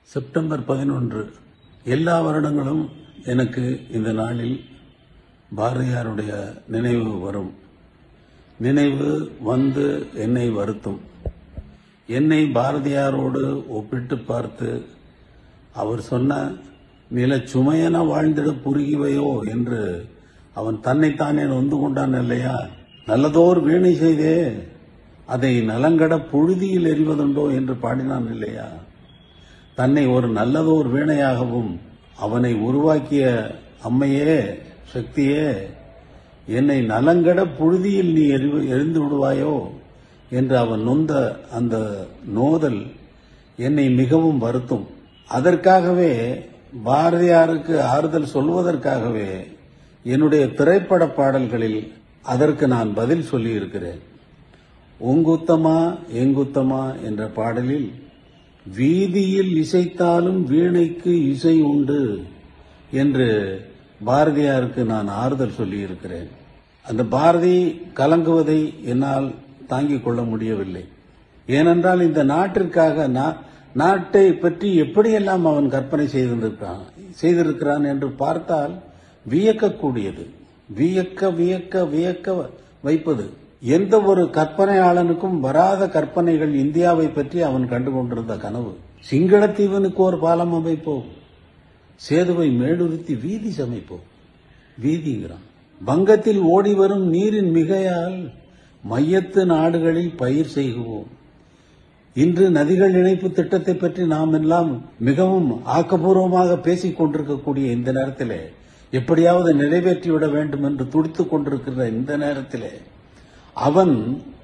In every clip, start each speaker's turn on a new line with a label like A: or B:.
A: September பதினொன்று எல்லா வருடங்களும் எனக்கு இந்த நாளில் பாரதியாருடைய நினைவு வரும் நினைவு வந்து என்னை வருத்தும் என்னை பாரதியாரோடு ஒப்பிட்டு பார்த்து அவர் சொன்ன நில சுமையென வாழ்ந்திட புரிகிவையோ என்று அவன் தன்னைத்தானே நொந்து கொண்டான் இல்லையா நல்லதோர் வீணை செய்தே அதை நலங்கட புழுதியில் எறிவதுண்டோ என்று பாடினான் இல்லையா தன்னை ஒரு நல்லதோர் வீணையாகவும் அவனை உருவாக்கிய அம்மையே சக்தியே என்னை நலங்கட புழுதியில் நீ எறிவு- எறிந்து விடுவாயோ என்று அவன் நொந்த அந்த நோதல் என்னை மிகவும் வருத்தும் அதற்காகவே பாரதியாருக்கு ஆறுதல் சொல்வதற்காகவே என்னுடைய திரைப்பட பாடல்களில் அதற்கு நான் பதில் சொல்லியிருக்கிறேன் உங்குத்தமா எங்குத்தமா என்ற பாடலில் வீதியில் இசைத்தாலும் வீணைக்கு இசை உண்டு என்று பாரதியாருக்கு நான் ஆறுதல் சொல்லியிருக்கிறேன் அந்த பாரதி கலங்குவதை என்னால் தாங்கிக் கொள்ள முடியவில்லை ஏனென்றால் இந்த நாட்டிற்காக நா- நாட்டை பற்றி எப்படியெல்லாம் அவன் கற்பனை செய்திருக்கிறான் செய்திருக்கிறான் என்று பார்த்தால் வியக்கக்கூடியது வியக்க வியக்க வியக்க வைப்பது எந்த ஒரு கற்பனையாளனுக்கும் வராத கற்பனைகள் இந்தியாவை பற்றி அவன் கண்டு கொண்டிருந்த கனவு சிங்களத்தீவனுக்கு ஒரு பாலம் அமைப்போம் சேதுவை மேலுறுத்தி வீதி சமைப்போம் வீதிங்கிறான் வங்கத்தில் ஓடி வரும் நீரின் மிகையால் மையத்து நாடுகளில் பயிர் செய்குவோம் இன்று நதிகள் இணைப்பு திட்டத்தை பற்றி நாம் எல்லாம் மிகவும் ஆக்கப்பூர்வமாக பேசிக் கொண்டிருக்கக்கூடிய இந்த நேரத்திலே எப்படியாவது நிறைவேற்றிவிட வேண்டும் என்று துடித்துக் கொண்டிருக்கிற இந்த நேரத்திலே அவன்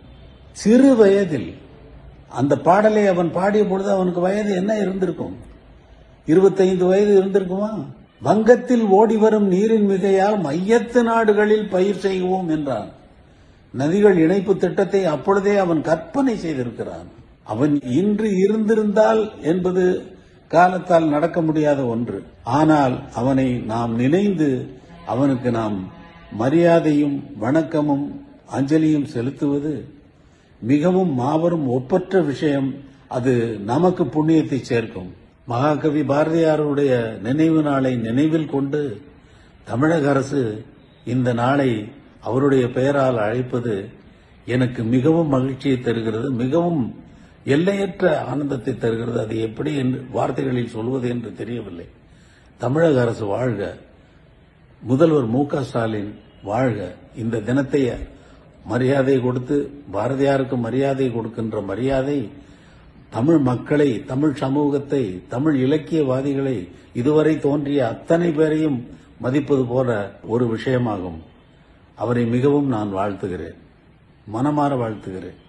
A: சிறு வயதில் அந்த பாடலை அவன் பாடிய பொழுது அவனுக்கு வயது என்ன இருந்திருக்கும் இருபத்தைந்து வயது இருந்திருக்குமா வங்கத்தில் ஓடி வரும் நீரின் மிகையால் மையத்து நாடுகளில் பயிர் செய்வோம் என்றான் நதிகள் இணைப்பு திட்டத்தை அப்பொழுதே அவன் கற்பனை செய்திருக்கிறான் அவன் இன்று இருந்திருந்தால் என்பது காலத்தால் நடக்க முடியாத ஒன்று ஆனால் அவனை நாம் நினைந்து அவனுக்கு நாம் மரியாதையும் வணக்கமும் அஞ்சலியும் செலுத்துவது மிகவும் மாபெரும் ஒப்பற்ற விஷயம் அது நமக்கு புண்ணியத்தை சேர்க்கும் மகாகவி பாரதியாருடைய நினைவு நாளை நினைவில் கொண்டு தமிழக அரசு இந்த நாளை அவருடைய பெயரால் அழைப்பது எனக்கு மிகவும் மகிழ்ச்சியை தருகிறது மிகவும் எல்லையற்ற ஆனந்தத்தை தருகிறது அது எப்படி என்று வார்த்தைகளில் சொல்வது என்று தெரியவில்லை தமிழக அரசு வாழ்க முதல்வர் மு க ஸ்டாலின் வாழ்க இந்த தினத்தை மரியாதை கொடுத்து பாரதியாருக்கு மரியாதை கொடுக்கின்ற மரியாதை தமிழ் மக்களை தமிழ் சமூகத்தை தமிழ் இலக்கியவாதிகளை இதுவரை தோன்றிய அத்தனை பேரையும் மதிப்பது போல ஒரு விஷயமாகும் அவரை மிகவும் நான் வாழ்த்துகிறேன் மனமாற வாழ்த்துகிறேன்